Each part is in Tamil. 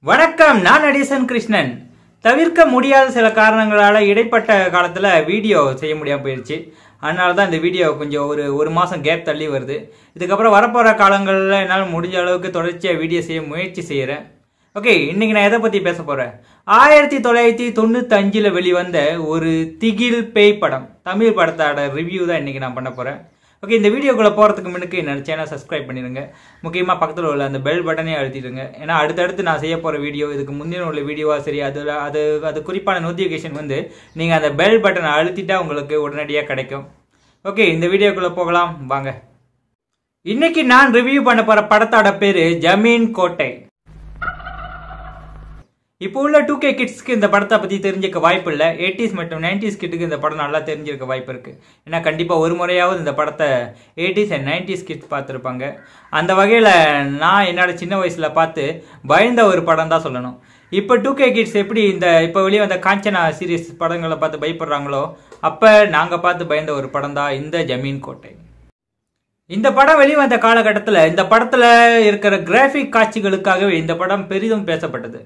வணக்கம் நான் நடேசன் கிருஷ்ணன் தவிர்க்க முடியாத சில காரணங்களால இடைப்பட்ட காலத்துல வீடியோ செய்ய முடியாம போயிடுச்சு அதனால தான் இந்த வீடியோ கொஞ்சம் ஒரு ஒரு மாசம் கேப் தள்ளி வருது இதுக்கப்புறம் வரப்போற காலங்களில் என்னால் முடிஞ்ச அளவுக்கு தொடர்ச்சியாக வீடியோ செய்ய முயற்சி செய்கிறேன் ஓகே இன்னைக்கு நான் எதை பற்றி பேச போகிறேன் ஆயிரத்தி தொள்ளாயிரத்தி தொண்ணூற்றி அஞ்சில் வெளிவந்த ஒரு திகில் பேய் படம் தமிழ் படத்தோட ரிவ்யூ தான் இன்னைக்கு நான் பண்ண போகிறேன் ஓகே இந்த வீடியோக்குள்ளே போகிறதுக்கு முன்னுக்கு என்னோட சேனல் சப்ஸ்கிரைப் பண்ணிடுங்க முக்கியமாக பக்கத்தில் உள்ள அந்த பெல் பட்டனே அழுத்திடுங்க ஏன்னா அடுத்தடுத்து நான் செய்ய போகிற வீடியோ இதுக்கு முந்தின உள்ள வீடியோவா சரி அதில் அது அது குறிப்பான நோட்டிஃபிகேஷன் வந்து நீங்கள் அந்த பெல் பட்டனை அழுத்திட்டா உங்களுக்கு உடனடியாக கிடைக்கும் ஓகே இந்த வீடியோக்குள்ளே போகலாம் வாங்க இன்னைக்கு நான் ரிவ்யூ பண்ண போகிற படத்தோட பேர் ஜமீன் கோட்டை இப்போ உள்ள டூ கே கிட்ஸ்க்கு இந்த படத்தை பற்றி தெரிஞ்சுக்க வாய்ப்பு இல்லை எயிட்டிஸ் மற்றும் நைன்டிஸ் கிட்டுக்கு இந்த படம் நல்லா தெரிஞ்சிருக்க வாய்ப்பு இருக்குது ஏன்னா கண்டிப்பாக ஒரு முறையாவது இந்த படத்தை எயிட்டிஸ் அண்ட் நைன்டிஸ் கிட்ஸ் பார்த்துருப்பாங்க அந்த வகையில் நான் என்னோட சின்ன வயசில் பார்த்து பயந்த ஒரு படம் தான் சொல்லணும் இப்போ டூ கே கிட்ஸ் எப்படி இந்த இப்போ வெளியே வந்த காஞ்சனா சீரிஸ் படங்களை பார்த்து பயப்படுறாங்களோ அப்போ நாங்கள் பார்த்து பயந்த ஒரு படம் தான் இந்த ஜமீன் கோட்டை இந்த படம் வெளிவந்த காலகட்டத்தில் இந்த படத்தில் இருக்கிற கிராஃபிக் காட்சிகளுக்காகவே இந்த படம் பெரிதும் பேசப்பட்டது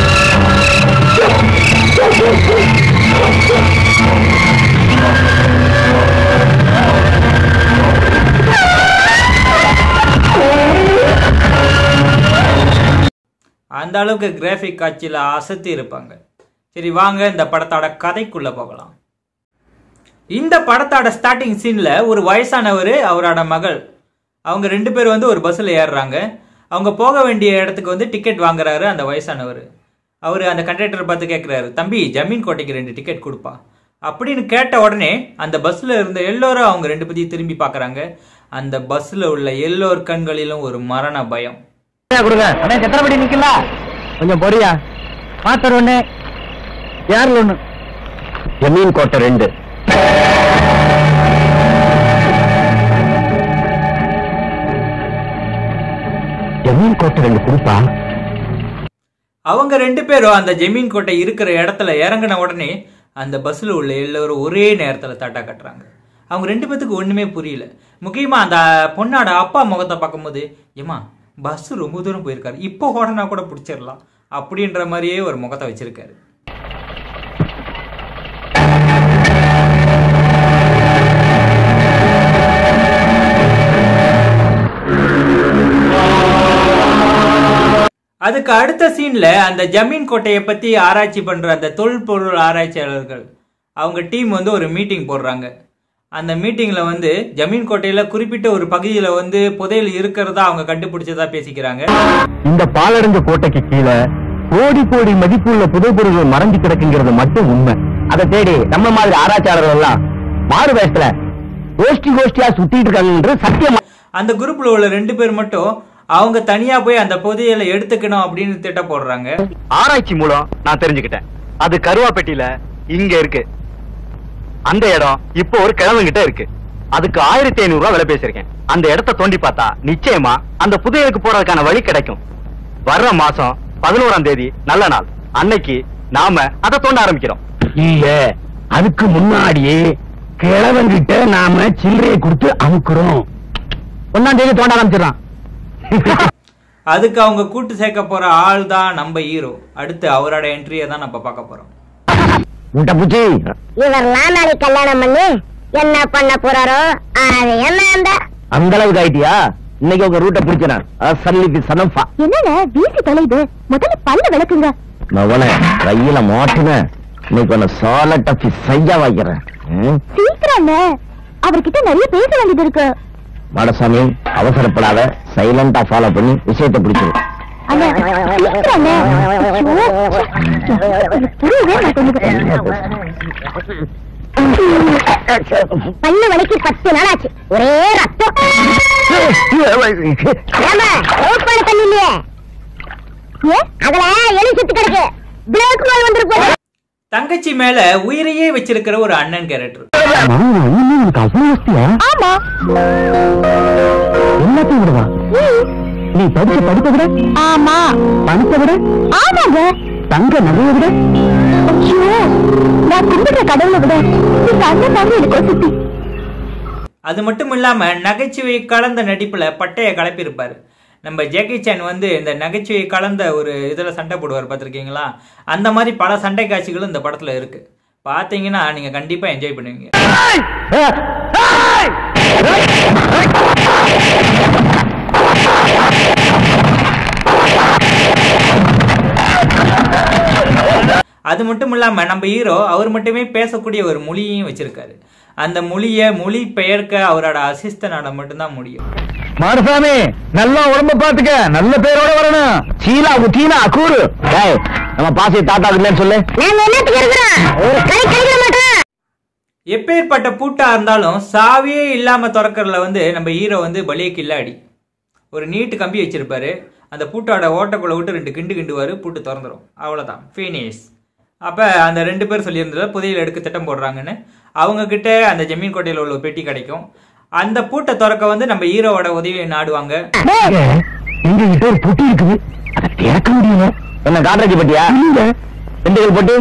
அந்த அளவுக்கு கிராஃபிக் காட்சியில் அசத்தி இருப்பாங்க சரி வாங்க இந்த படத்தோட கதைக்குள்ள போகலாம் இந்த படத்தோட ஸ்டார்டிங் சீன்ல ஒரு வயசானவர் அவரோட மகள் அவங்க ரெண்டு பேர் வந்து ஒரு பஸ்ஸில் ஏறுறாங்க அவங்க போக வேண்டிய இடத்துக்கு வந்து டிக்கெட் வாங்குறாரு அந்த வயசானவர் அவர் அந்த கண்டக்டரை பார்த்து கேட்குறாரு தம்பி ஜமீன் கோட்டைக்கு ரெண்டு டிக்கெட் கொடுப்பா அப்படின்னு கேட்ட உடனே அந்த பஸ்ஸில் இருந்த எல்லோரும் அவங்க ரெண்டு பற்றியும் திரும்பி பார்க்குறாங்க அந்த பஸ்ஸில் உள்ள எல்லோர் கண்களிலும் ஒரு மரண பயம் கொடுங்க அண்ணே சத்திரப்படி நிக்கல கொஞ்சம் பொரியா மாத்தர் ஒண்ணு யாருல ஒண்ணு ஜமீன் கோட்டை ரெண்டு ஜமீன் கோட்டை ரெண்டு கொடுப்பா அவங்க ரெண்டு பேரும் அந்த ஜமீன் கோட்டை இருக்கிற இடத்துல இறங்கின உடனே அந்த பஸ்ஸில் உள்ள எல்லோரும் ஒரே நேரத்தில் தட்டா கட்டுறாங்க அவங்க ரெண்டு பேத்துக்கு ஒன்றுமே புரியல முக்கியமாக அந்த பொண்ணோட அப்பா முகத்தை பார்க்கும்போது ஏமா பஸ் ரொம்ப தூரம் போயிருக்காரு இப்போ ஓடனா கூட பிடிச்சிடலாம் அப்படின்ற மாதிரியே ஒரு முகத்தை வச்சிருக்காரு அதுக்கு அடுத்த சீன்ல அந்த ஜமீன் கோட்டையை பத்தி ஆராய்ச்சி பண்ற அந்த தொல்பொருள் ஆராய்ச்சியாளர்கள் அவங்க டீம் வந்து ஒரு மீட்டிங் போடுறாங்க அந்த மீட்டிங்ல வந்து ஜமீன் கோட்டையில குறிப்பிட்ட ஒரு பகுதியில வந்து புதையல் இருக்கிறதா அவங்க கண்டுபிடிச்சதா பேசிக்கிறாங்க இந்த பாலடைஞ்ச கோட்டைக்கு கீழே கோடி கோடி மதிப்புள்ள புதைப்பொருள்கள் மறைஞ்சு கிடக்குங்கிறது மட்டும் உண்மை அதை தேடி நம்ம மாதிரி ஆராய்ச்சியாளர்கள் எல்லாம் மாறு வயசுல கோஷ்டி கோஷ்டியா சுத்திட்டு இருக்காங்க சத்தியம் அந்த குரூப்ல உள்ள ரெண்டு பேர் மட்டும் அவங்க தனியா போய் அந்த புதையலை எடுத்துக்கணும் அப்படின்னு திட்ட போடுறாங்க ஆராய்ச்சி மூலம் நான் தெரிஞ்சுக்கிட்டேன் அது கருவாப்பெட்டியில இங்க இருக்கு அந்த இடம் இப்போ ஒரு கிழவங்கிட்ட இருக்கு அதுக்கு ஆயிரத்தி ஐநூறு ரூபாய் விலை பேசிருக்கேன் அந்த இடத்த தோண்டி பார்த்தா நிச்சயமா அந்த புதையலுக்கு போறதுக்கான வழி கிடைக்கும் வர்ற மாசம் பதினோராம் தேதி நல்ல நாள் அன்னைக்கு நாம அதை தோண்ட ஆரம்பிக்கிறோம் இல்ல அதுக்கு முன்னாடியே கிழவங்கிட்ட நாம சில்லறையை கொடுத்து அமுக்குறோம் ஒன்னாம் தேதி தோண்ட ஆரம்பிச்சிடலாம் அதுக்கு அவங்க கூட்டு சேர்க்க போற ஆள் தான் நம்ம ஹீரோ அடுத்து அவரோட என்ட்ரியை தான் நம்ம பார்க்க போறோம் முட்டை பூச்சி இவர் நானாளி கல்யாணம் பண்ணி என்ன பண்ண போறாரோ அது என்ன அந்த அந்த அளவுக்கு ஆயிட்டியா இன்னைக்கு உங்க ரூட்டை பிடிச்சனா சல்லிக்கு சனம்பா என்னங்க வீசி தொலைது முதல்ல பல்ல விளக்குங்க மவன கையில மாட்டுன இன்னைக்கு உன்னை சோல டப்பி செய்ய வைக்கிறேன் ம்? சீக்கிரம் அவர்கிட்ட நிறைய பேச வேண்டியது இருக்கு மாடசாமி அவசரப்படாத சைலண்டா ஃபாலோ பண்ணி விஷயத்தை பிடிச்சிரு அண்ணா சீக்கிரம் புரியவே மாட்டேங்குது பல்லு வலிக்கு பத்து நாள் ஆச்சு ஒரே ரத்தம் ஏமா ஓப்பான தண்ணி இல்லையே ஏன் அதுல எலி சுத்து கிடக்கு பிளேக் நோய் வந்துருக்கு தங்கச்சி மேல உயிரையே வச்சிருக்கிற ஒரு அண்ணன் கேரக்டர் ஆமா எல்லாத்தையும் விடுவா நீ படிச்ச படிப்பை விட ஆமா பணத்தை விட ஆமாங்க தங்க நகையை விட ஐயோ நான் கும்பிடுற கடவுளை விட இந்த அண்ணன் தாங்க எனக்கு ஒரு சுத்தி அது மட்டும் இல்லாம நகைச்சுவை கலந்த நடிப்புல பட்டைய கலப்பியிருப்பாரு நம்ம ஜேக்கி சான் வந்து இந்த நகைச்சுவை கலந்த ஒரு இதில் சண்டை போடுவார் பார்த்துருக்கீங்களா அந்த மாதிரி பல சண்டை காட்சிகளும் இந்த படத்தில் இருக்கு பார்த்தீங்கன்னா நீங்கள் கண்டிப்பாக என்ஜாய் பண்ணுவீங்க அது மட்டும் இல்லாமல் நம்ம ஹீரோ அவர் மட்டுமே பேசக்கூடிய ஒரு மொழியையும் வச்சிருக்காரு அந்த மொழியை மொழி பெயர்க்க அவரோட அசிஸ்டனால மட்டும்தான் முடியும் மாரசாமி நல்லா உடம்ப பாத்துக்க நல்ல பேரோட வரணும் சீலா உத்தீனா கூறு டேய், நம்ம பாசி தாத்தா இல்லைன்னு சொல்லு நாங்க என்னத்துக்கு இருக்கிறோம் ஒரு கை கழிக்க மாட்டோம் எப்பேற்பட்ட பூட்டா இருந்தாலும் சாவியே இல்லாம திறக்கறதுல வந்து நம்ம ஹீரோ வந்து பலிய கில்லாடி ஒரு நீட்டு கம்பி வச்சிருப்பாரு அந்த பூட்டோட ஓட்டக்குள்ள விட்டு ரெண்டு கிண்டு கிண்டுவாரு பூட்டு திறந்துரும் அவ்வளவுதான் ஃபினிஷ் அப்ப அந்த ரெண்டு பேர் சொல்லியிருந்தது புதையல் எடுக்க திட்டம் போடுறாங்கன்னு அவங்க கிட்ட அந்த ஜமீன் கோட்டையில் உள்ள ஒரு பெட்டி கிடைக்கும் அந்த பூட்டை திறக்க வந்து நம்ம ஹீரோவோட உதவியை நாடுவாங்க எங்க கிட்ட ஒரு பொட்டி இருக்குது அதை திறக்க முடியல என்ன காட்ராஜி பட்டியா ரெண்டுகள் பொட்டி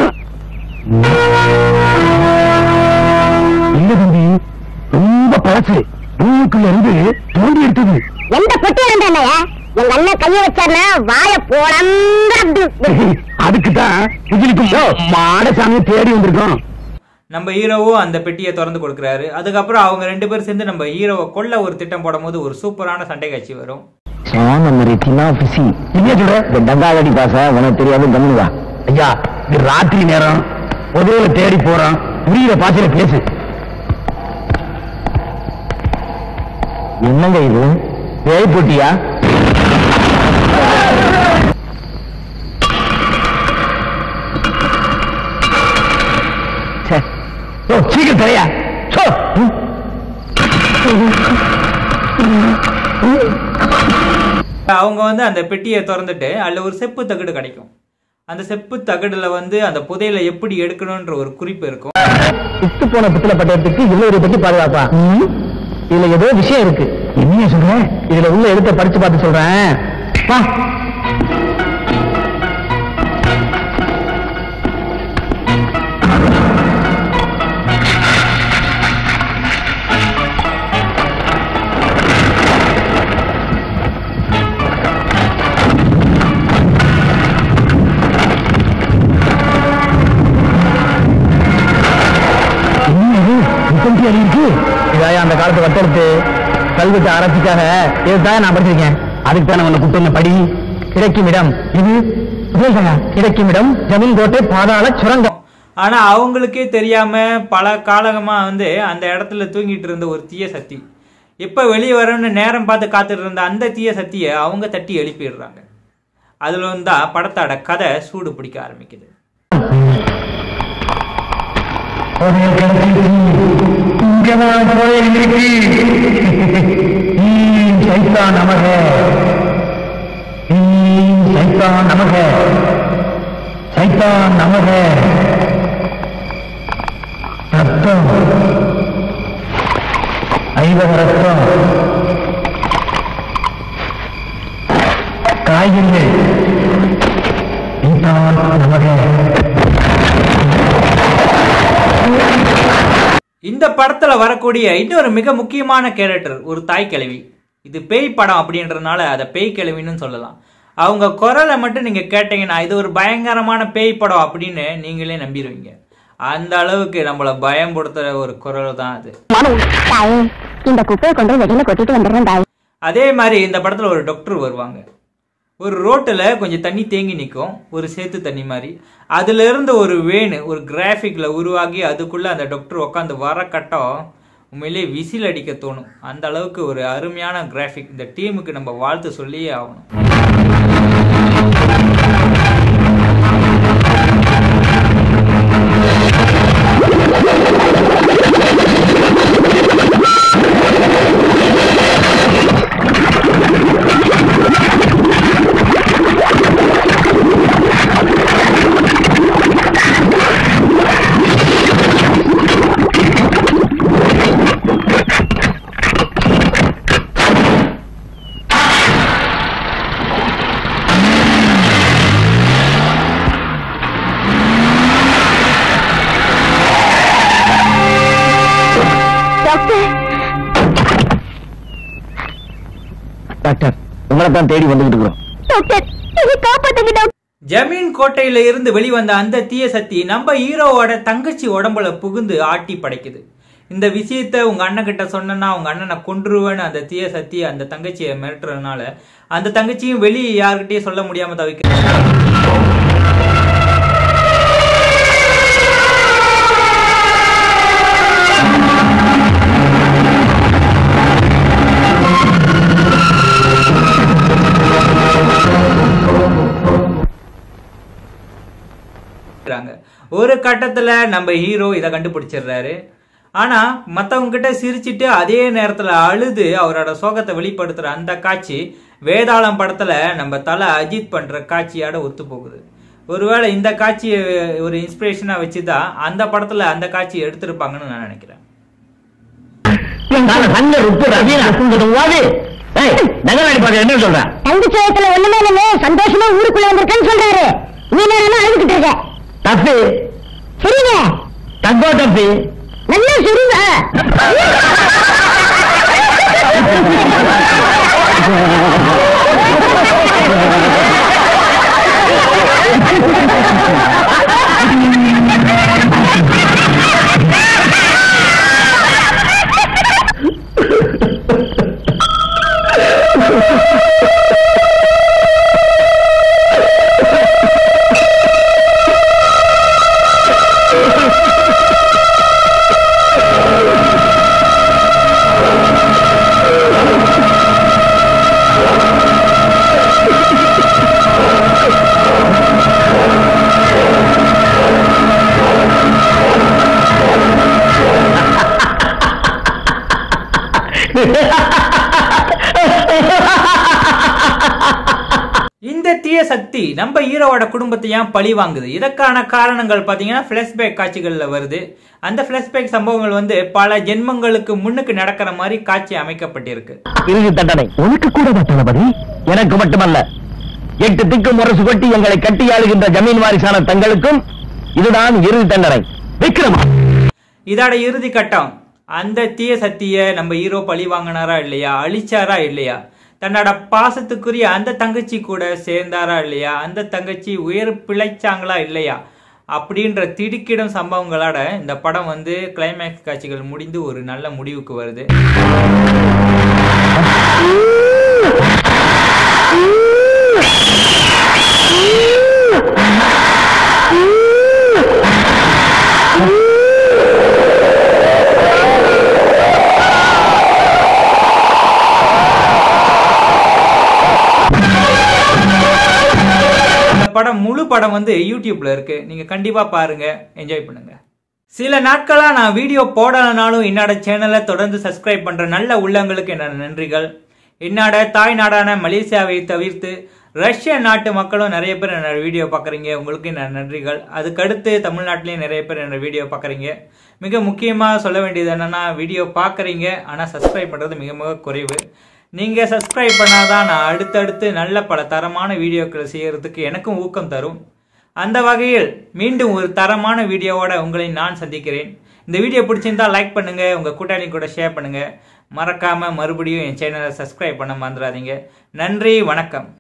இல்ல தம்பி ரொம்ப பழசு ரூமுக்குள்ள இருந்து தோண்டி எடுத்தது எந்த பொட்டி இருந்தானயா எங்க அண்ணன் கைய வச்சாருன்னா வாய போலந்து அதுக்கு தான் புதிலிக்கும் மாடசாமியை தேடி வந்திருக்கோம் நம்ம ஹீரோவும் அந்த பெட்டியை திறந்து கொடுக்குறாரு அதுக்கப்புறம் அவங்க ரெண்டு பேரும் சேர்ந்து நம்ம ஹீரோவை கொல்ல ஒரு திட்டம் போடும்போது ஒரு சூப்பரான சண்டை காட்சி வரும் சான மரித்தினா பிசி இல்லையா சொல்ற இந்த டங்காகடி பாச உனக்கு தெரியாது கம்முனுவா ஐயா இது ராத்திரி நேரம் பொதுவில தேடி போறோம் புரியுற பாசையில பேசு என்னங்க இது பேய் போட்டியா ச்சே. ஓ, சீக்கிரம் தரையா சோ ம். அவங்க வந்து அந்த பெட்டியை திறந்துட்டு அதில் ஒரு செப்பு தகடு கிடைக்கும் அந்த செப்பு தகடுல வந்து அந்த புதையலை எப்படி எடுக்கணும்ன்ற ஒரு குறிப்பு இருக்கும் விட்டு போன பித்தளை பட்டயத்துக்கு இவ்வளவு பத்தி பாதுகாப்பா இதுல ஏதோ விஷயம் இருக்கு என்ன சொல்றேன் இதுல உள்ள எழுத்த படிச்சு பார்த்து சொல்றேன் வா. என்ன இது? முப்பத்தி ஏழு இருக்கு இதாயா அந்த காலத்து வட்டெடுத்து கல்வெட்டு ஆராய்ச்சிக்காக இதுதான் நான் படிச்சிருக்கேன் அதுக்கு தான் உன்னை கூப்பிட்டு வந்த படி கிடைக்கும் இடம் இது புரியலையா? கிடைக்கும் இடம் ஜமீன் கோட்டை பாதாள சுரங்கம் ஆனா அவங்களுக்கே தெரியாம பல காலமா வந்து அந்த இடத்துல தூங்கிட்டு இருந்த ஒரு தீய சக்தி எப்ப வெளியே வரணும்னு நேரம் பார்த்து காத்துட்டு இருந்த அந்த தீய சக்தியை அவங்க தட்டி எழுப்பிடுறாங்க அதுல இருந்தா படத்தோட கதை சூடு பிடிக்க ஆரம்பிக்குது புதையல் கிடைச்சிருச்சு. இங்கதான் புதையல் இருக்கு. ஈம் சைத்தான் நமக. ஈம் சைத்தான் நமக. சைத்தான் நமக. ரத்தம் ஐவக ரத்தம் காய்கறிகள் சைத்தான் நமக இந்த படத்துல வரக்கூடிய இன்னொரு மிக முக்கியமான கேரக்டர் ஒரு தாய் கிழவி இது பேய் படம் அப்படின்றதுனால அதை பேய் கிழவின்னு சொல்லலாம் அவங்க குரலை மட்டும் நீங்க கேட்டீங்கன்னா இது ஒரு பயங்கரமான பேய் படம் அப்படின்னு நீங்களே நம்பிடுவீங்க அந்த அளவுக்கு நம்மளை பயம்படுத்துற ஒரு குரல் தான் அது தாயே இந்த குப்பையை கொண்டு போய் வெளியில கொட்டிட்டு வந்துடுறேன் தாய் அதே மாதிரி இந்த படத்துல ஒரு டாக்டர் வருவாங்க ஒரு ரோட்டில் கொஞ்சம் தண்ணி தேங்கி நிற்கும் ஒரு சேத்து தண்ணி மாதிரி அதுல இருந்து ஒரு வேணு ஒரு கிராஃபிக்ல உருவாகி அதுக்குள்ள அந்த டாக்டர் உட்காந்து வர கட்டம் உண்மையிலேயே விசில் அடிக்க தோணும் அந்த அளவுக்கு ஒரு அருமையான கிராஃபிக் இந்த டீமுக்கு நம்ம வாழ்த்து சொல்லியே ஆகணும் உங்களை தான் தேடி வந்துகிட்டு இருக்கிறோம் டாக்டர் என்னை காப்பாத்துங்க டாக்டர் ஜமீன் கோட்டையில இருந்து வெளிவந்த அந்த தீய சக்தி நம்ம ஹீரோவோட தங்கச்சி உடம்புல புகுந்து ஆட்டி படைக்குது இந்த விஷயத்த உங்க அண்ணன் கிட்ட சொன்னா உங்க அண்ணனை கொன்றுவேன்னு அந்த தீய சக்தி அந்த தங்கச்சியை மிரட்டுறதுனால அந்த தங்கச்சியும் வெளியே யாருக்கிட்டயும் சொல்ல முடியாம தவிக்க இருக்கிறாங்க ஒரு கட்டத்துல நம்ம ஹீரோ இதை கண்டுபிடிச்சிடுறாரு ஆனா மத்தவங்க கிட்ட சிரிச்சிட்டு அதே நேரத்துல அழுது அவரோட சோகத்தை வெளிப்படுத்துற அந்த காட்சி வேதாளம் படத்துல நம்ம தலை அஜித் பண்ற காட்சியோட ஒத்து போகுது ஒருவேளை இந்த காட்சியை ஒரு இன்ஸ்பிரேஷனா வச்சுதான் அந்த படத்துல அந்த காட்சியை எடுத்திருப்பாங்கன்னு நான் நினைக்கிறேன் என்ன சொல்றேன் தங்கச்சி வயசுல ஒண்ணுமே இல்லைன்னு சந்தோஷமா ஊருக்குள்ள வந்திருக்கேன்னு சொல்றாரு நீ என்ன அழுதுகிட்டு இருக்க தப்பு சரிங்க தப்போ தப்பு நல்லா சரிங்க இந்த தீய சக்தி நம்ம ஹீரோவோட குடும்பத்தை ஏன் பழி வாங்குது இதற்கான காரணங்கள் பாத்தீங்கன்னா பிளாஷ்பேக் காட்சிகள்ல வருது அந்த பிளாஷ்பேக் சம்பவங்கள் வந்து பல ஜென்மங்களுக்கு முன்னுக்கு நடக்கிற மாதிரி காட்சி அமைக்கப்பட்டிருக்கு இறுதி தண்டனை உனக்கு கூட தளபதி எனக்கு மட்டுமல்ல எட்டு திக்கு முரசு கொட்டி எங்களை கட்டி ஆளுகின்ற ஜமீன் வாரிசான தங்களுக்கும் இதுதான் இறுதி தண்டனை விக்ரமா இதோட இறுதி கட்டம் அந்த தீய சக்தியை நம்ம ஹீரோ பழி வாங்கினாரா இல்லையா அழிச்சாரா இல்லையா தன்னோட பாசத்துக்குரிய அந்த தங்கச்சி கூட சேர்ந்தாரா இல்லையா அந்த தங்கச்சி உயிர் பிழைச்சாங்களா இல்லையா அப்படின்ற திடுக்கிடும் சம்பவங்களோட இந்த படம் வந்து கிளைமேக்ஸ் காட்சிகள் முடிந்து ஒரு நல்ல முடிவுக்கு வருது இந்த படம் முழு படம் வந்து யூடியூப்ல இருக்கு நீங்க கண்டிப்பா பாருங்க என்ஜாய் பண்ணுங்க சில நாட்களா நான் வீடியோ போடலனாலும் என்னோட சேனலை தொடர்ந்து சப்ஸ்கிரைப் பண்ற நல்ல உள்ளங்களுக்கு என்னோட நன்றிகள் என்னோட தாய் நாடான மலேசியாவை தவிர்த்து ரஷ்ய நாட்டு மக்களும் நிறைய பேர் என்னோட வீடியோ பார்க்குறீங்க உங்களுக்கு என்னோட நன்றிகள் அதுக்கடுத்து தமிழ்நாட்டிலையும் நிறைய பேர் என்னோட வீடியோ பார்க்குறீங்க மிக முக்கியமாக சொல்ல வேண்டியது என்னன்னா வீடியோ பார்க்குறீங்க ஆனால் சப்ஸ்கிரைப் பண்ணுறது மிக மிக குறைவு நீங்கள் சப்ஸ்கிரைப் பண்ணாதான் நான் அடுத்தடுத்து நல்ல பல தரமான வீடியோக்கள் செய்யறதுக்கு எனக்கும் ஊக்கம் தரும் அந்த வகையில் மீண்டும் ஒரு தரமான வீடியோவோட உங்களை நான் சந்திக்கிறேன் இந்த வீடியோ பிடிச்சிருந்தா லைக் பண்ணுங்க உங்க கூட்டாளி கூட ஷேர் பண்ணுங்க மறக்காம மறுபடியும் என் சேனலை சப்ஸ்கிரைப் பண்ண மறந்துடாதீங்க நன்றி வணக்கம்